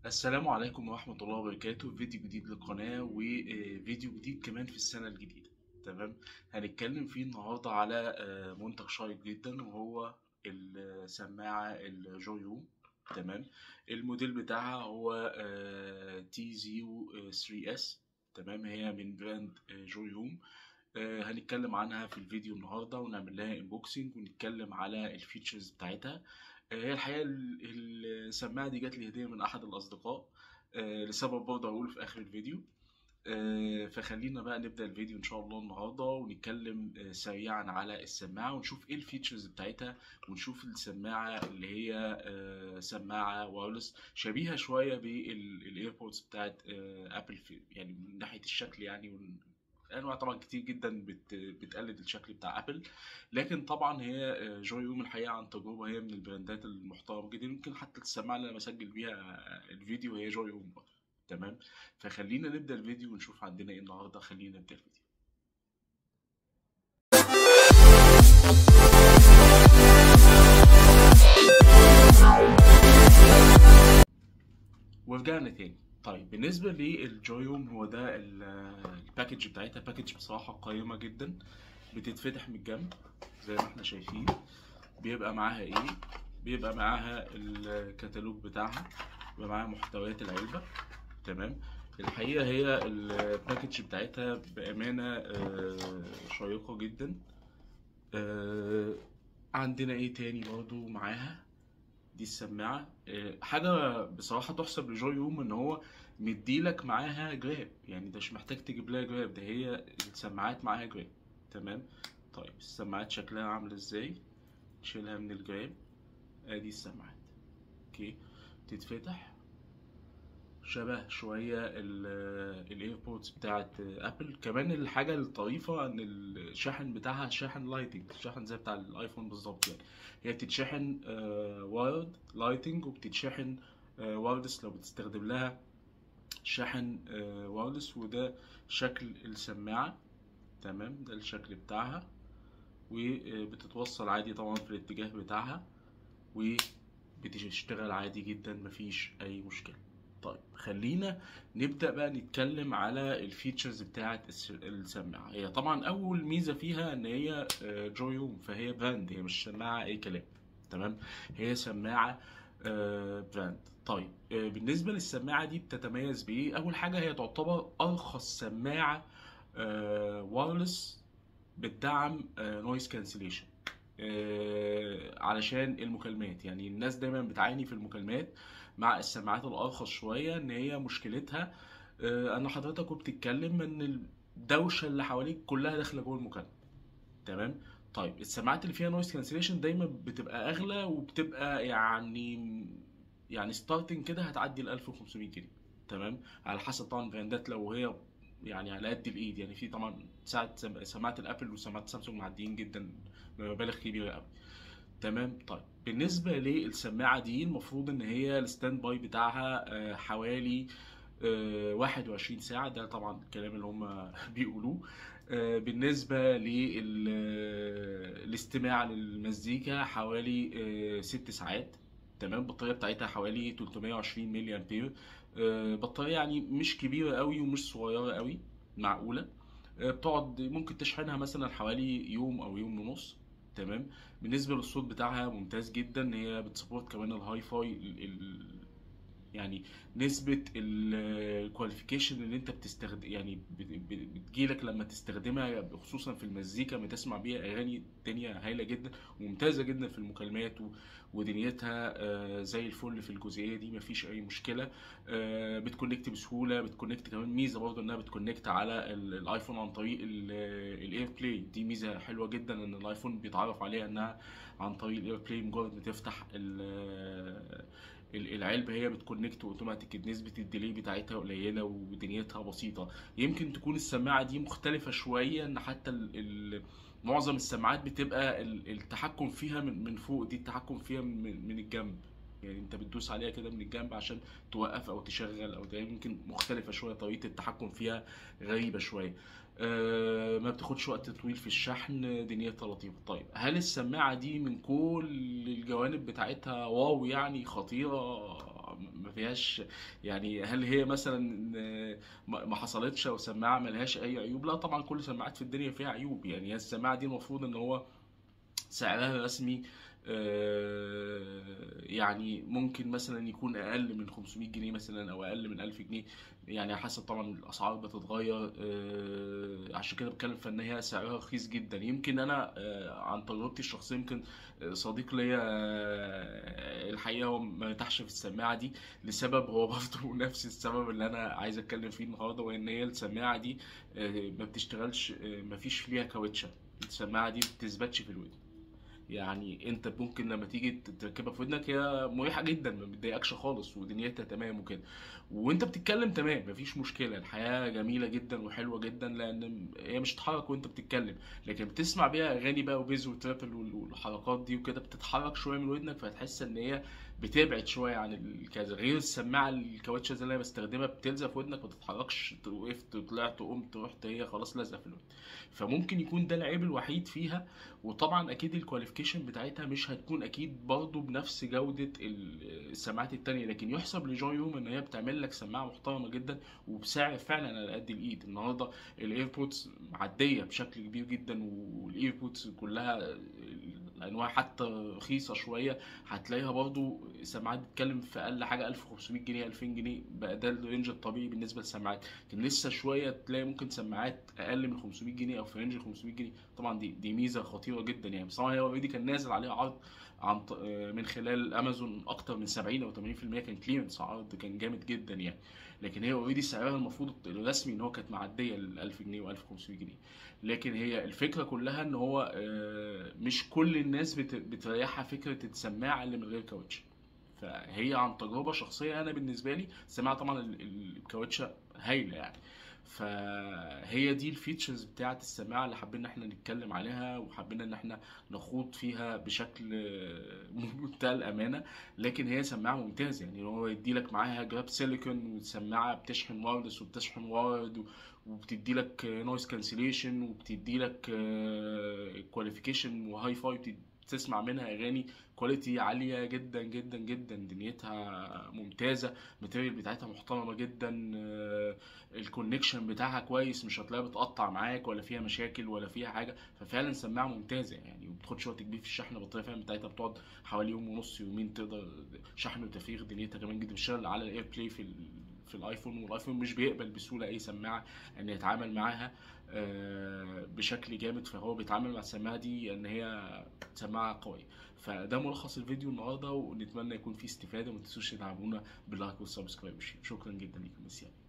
السلام عليكم ورحمة الله وبركاته فيديو جديد للقناة وفيديو جديد كمان في السنة الجديدة تمام هنتكلم فيه النهاردة على آه، منتج شيق جدا وهو السماعة الجويو تمام الموديل بتاعها هو تي زيرو 3 اس تمام هي من براند آه، جويوم آه، هنتكلم عنها في الفيديو النهاردة ونعمل لها انبوكسنج ونتكلم على الفيتشرز بتاعتها هي الحقيقة ال- السماعة دي جات لي هدية من أحد الأصدقاء آه، لسبب برضه هقوله في آخر الفيديو آه، فخلينا بقى نبدأ الفيديو إن شاء الله النهاردة ونتكلم آه، سريعا على السماعة ونشوف إيه الفيتشرز بتاعتها ونشوف السماعة اللي هي آه، سماعة وايرلس شبيهة شوية بالإيربودز بتاعت آه، أبل في يعني من ناحية الشكل يعني وال- انواع طبعا كتير جدا بت بتقلد الشكل بتاع ابل لكن طبعا هي آه، جوي يوم الحقيقه عن تجربه هي من البراندات المحترمه جدا يمكن حتى السماعه اللي انا بسجل بيها آه، الفيديو هي جوي يوم برضه تمام فخلينا نبدا الفيديو ونشوف عندنا ايه النهارده خلينا نبدا الفيديو ورجعنا تاني طيب بالنسبة للجويوم هو ده ال- الباكج بتاعتها باكج بصراحة قيمة جدا بتتفتح من الجنب زي ما احنا شايفين بيبقى معاها ايه بيبقى معاها الكتالوج بتاعها بيبقى معاها محتويات العلبة تمام الحقيقة هي الباكج بتاعتها بأمانة آه، شيقة جدا آه، عندنا ايه تاني برضو معاها دي السماعة آه، حاجة بصراحة تحسب لجوي يوم ان هو مديلك معاها جراب يعني ده مش محتاج تجيب لها جراب ده هي السماعات معاها جراب تمام طيب السماعات شكلها عامل ازاي نشيلها من الجراب ادي السماعات اوكي تتفتح شبه شوية الايربودز بتاعت ابل كمان الحاجة الطريفة ان الشاحن بتاعها شاحن لايتنج شاحن زي بتاع الايفون بالظبط يعني هي بتتشحن وايرد لايتنج وبتتشحن وايرلس لو بتستخدم لها شاحن وايرلس وده شكل السماعة تمام ده الشكل بتاعها وبتتوصل عادي طبعا في الاتجاه بتاعها وبتشتغل عادي جدا مفيش اي مشكلة طيب خلينا نبدأ بقى نتكلم على الفيتشرز بتاعة الس- السماعة هي طبعا أول ميزة فيها إن هي آه، جويوم فهي براند هي مش سماعة أي كلام تمام هي سماعة آه، براند طيب آه، بالنسبة للسماعة دي بتتميز بإيه؟ أول حاجة هي تعتبر أرخص سماعة وايرلس بتدعم نويز كانسليشن علشان المكالمات يعني الناس دايما بتعاني في المكالمات مع السماعات الارخص شويه ان هي مشكلتها آه، ان حضرتك وبتتكلم ان الدوشه اللي حواليك كلها داخله جوه المكالمه تمام طيب السماعات اللي فيها نويز كانسليشن دايما بتبقى اغلى وبتبقى يعني يعني ستارتنج كده هتعدي ال 1500 جنيه تمام على حسب طبعا البراندات لو هي يعني على قد الايد يعني في طبعا ساعة سم- سماعات الابل وسماعات سامسونج معديين جدا بمبالغ كبيره قوي تمام طيب بالنسبه للسماعه دي المفروض ان هي الستاند باي بتاعها آه، حوالي آه، 21 ساعه ده طبعا الكلام اللي هم بيقولوه آه، بالنسبه للاستماع للمزيكا حوالي آه، 6 ساعات تمام البطاريه بتاعتها حوالي 320 ملي امبير آه، بطاريه يعني مش كبيره قوي ومش صغيره قوي معقوله آه، بتقعد ممكن تشحنها مثلا حوالي يوم او يوم ونص تمام بالنسبه للصوت بتاعها ممتاز جدا هي بتسبورت كمان الهاي فاي ال- ال- يعني نسبة الكواليفيكيشن اللي انت بتستخدم يعني بت- بت- بتجيلك لما تستخدمها خصوصا في المزيكا بتسمع بيها اغاني الدنيا هايلة جدا وممتازة جدا في المكالمات و- ودنيتها آه، زي الفل في الجزئية دي مفيش اي مشكلة آه، بتكونكت بسهولة بتكونكت كمان ميزة برضه انها بتكونكت على ال- الايفون عن طريق الاير بلاي دي ميزة حلوة جدا ان الايفون بيتعرف عليها انها عن طريق الاير بلاي مجرد ما تفتح ال- ال- العلبة هي بتكونكت اوتوماتيك نسبة الديلي بتاعتها قليلة ودنيتها بسيطة يمكن تكون السماعة دي مختلفة شوية ان حتى ال ال معظم السماعات بتبقى ال- التحكم فيها من من فوق دي التحكم فيها من من الجنب يعني انت بتدوس عليها كده من الجنب عشان توقف او تشغل او ده يمكن مختلفة شوية طريقة التحكم فيها غريبة شوية آه، ما بتاخدش وقت طويل في الشحن دنيتها لطيفة طيب هل السماعة دي من كل الجوانب بتاعتها واو يعني خطيرة ما فيهاش يعني هل هي مثلا آه، ما ما حصلتش او سماعه ما لهاش اي عيوب لا طبعا كل السماعات في الدنيا فيها عيوب يعني هي السماعه دي المفروض ان هو سعرها الرسمي آه، يعني ممكن مثلا يكون اقل من 500 جنيه مثلا او اقل من 1000 جنيه يعني حسب طبعا الاسعار بتتغير آه، عشان كده بتكلم في ان هي سعرها رخيص جدا يمكن انا آه، عن تجربتي الشخصيه يمكن آه، صديق ليا آه، الحقيقه هو ما ارتاحش في السماعه دي لسبب هو برضه نفس السبب اللي انا عايز اتكلم فيه النهارده وان هي السماعه دي آه، ما بتشتغلش آه، ما فيش فيها كاوتشه السماعه دي ما بتثبتش في الودن يعني انت ممكن لما تيجي تركبها في ودنك هي مريحه جدا ما بتضايقكش خالص ودنيتها تمام وكده وانت بتتكلم تمام مفيش مشكله الحياه جميله جدا وحلوه جدا لان هي مش تتحرك وانت بتتكلم لكن بتسمع بيها اغاني بقى وبيز وترابل وال- والحركات دي وكده بتتحرك شويه من ودنك فتحس ان هي بتبعد شويه عن الكذا غير السماعه الكاوتشه اللي انا بستخدمها بتلزق في ودنك ما تتحركش وقفت طلعت قمت رحت هي خلاص لازقه في الودن فممكن يكون ده العيب الوحيد فيها وطبعا اكيد الكواليفيكيشن بتاعتها مش هتكون اكيد برضه بنفس جوده ال- السماعات التانية لكن يحسب لجون يوم ان هي بتعمل لك سماعه محترمه جدا وبسعر فعلا على قد الايد النهارده الايربودز معديه بشكل كبير جدا والايربودز كلها الانواع حتى رخيصه شويه هتلاقيها برضو سماعات بتتكلم في اقل حاجه 1500 جنيه 2000 جنيه بقى ده الرينج الطبيعي بالنسبه للسماعات لكن لسه شويه تلاقي ممكن سماعات اقل من 500 جنيه او في رينج 500 جنيه طبعا دي دي ميزه خطيره جدا يعني بس طبعا هي اوريدي كان نازل عليها عرض عن ط- آه، من خلال امازون اكتر من 70 او 80% كان كليرنس عرض كان جامد جدا يعني لكن هي اوريدي سعرها المفروض الرسمي ان هو كانت معديه ال 1000 جنيه و 1500 جنيه لكن هي الفكره كلها ان هو آه، مش كل الناس بت- بتريحها فكره السماعه اللي من غير كاوتش فهي عن تجربه شخصيه انا بالنسبه لي السماعه طبعا ال- ال- الكاوتشه هايله يعني فهي دي الفيتشرز بتاعت السماعه اللي حابين ان احنا نتكلم عليها وحابين ان احنا نخوض فيها بشكل آه، منتهى الامانه لكن هي سماعه ممتازه يعني هو يدي لك معاها جراب سيليكون وسماعه بتشحن وايرلس وبتشحن وايرد وبتدي لك نويز كانسليشن وبتدي لك كواليفيكيشن وهاي فاي بتسمع منها اغاني كواليتي عاليه جدا جدا جدا دنيتها ممتازه الماتيريال بتاعتها محترمه جدا الكونكشن بتاعها كويس مش هتلاقيها بتقطع معاك ولا فيها مشاكل ولا فيها حاجه ففعلا سماعه ممتازه يعني وبتاخدش وقت كبير في الشحن البطاريه فعلا بتاعتها بتقعد حوالي يوم ونص يومين تقدر شحن وتفريغ دنيتها كمان جدا بتشتغل على الاير بلاي في ال- في الايفون والايفون مش بيقبل بسهوله اي سماعه ان يتعامل معاها آه، بشكل جامد فهو بيتعامل مع السماعه دي ان هي سماعه قويه فده ملخص الفيديو النهارده ونتمنى يكون فيه استفاده وما تنسوش تدعمونا باللايك والسبسكرايب والشير شكرا جدا ليكم ميرسي